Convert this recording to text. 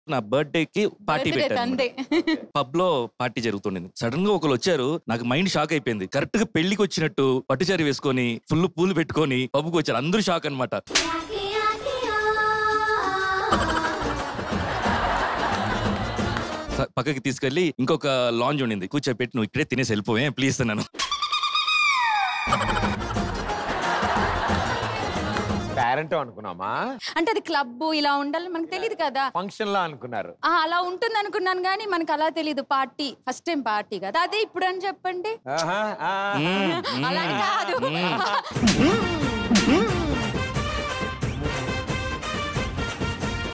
నా బర్త్డే కి party Birthday పెట్టాను తందే. పబ్ లో పార్టీ జరుగుతుండింది సడన్ గా ఒకరు వచ్చారు నాకు మైండ్ షాక్ అయిపోయింది కరెక్ట్ గా పెళ్లికి వచ్చినట్టు పట్టుచారి వేసుకొని ఫుల్ పూలు పెట్టుకొని పబ్కి వచ్చారు అందరూ షాక్ అన్నమాట స- పక్కకి తీసుకెళ్లి ఇంకొక లాంజ్ ఉండింది కూర్చోపెట్టి నువ్వు ఇక్కడే తినేసి వెళ్ళిపోవే ప్లీజ్ అన్నాను పేరెంట్ అనుకున్నామా అంటే అది క్లబ్ ఇలా ఉండాలి మనకు తెలియదు కదా ఫంక్షన్ లా అనుకున్నారు ఆ, అలా ఉంటుంది అనుకున్నాను కానీ మనకు అలా తెలియదు పార్టీ ఫస్ట్ టైం పార్టీ కదా అదే ఇప్పుడు అని చెప్పండి ఆహా, ఆ. అలా కాదు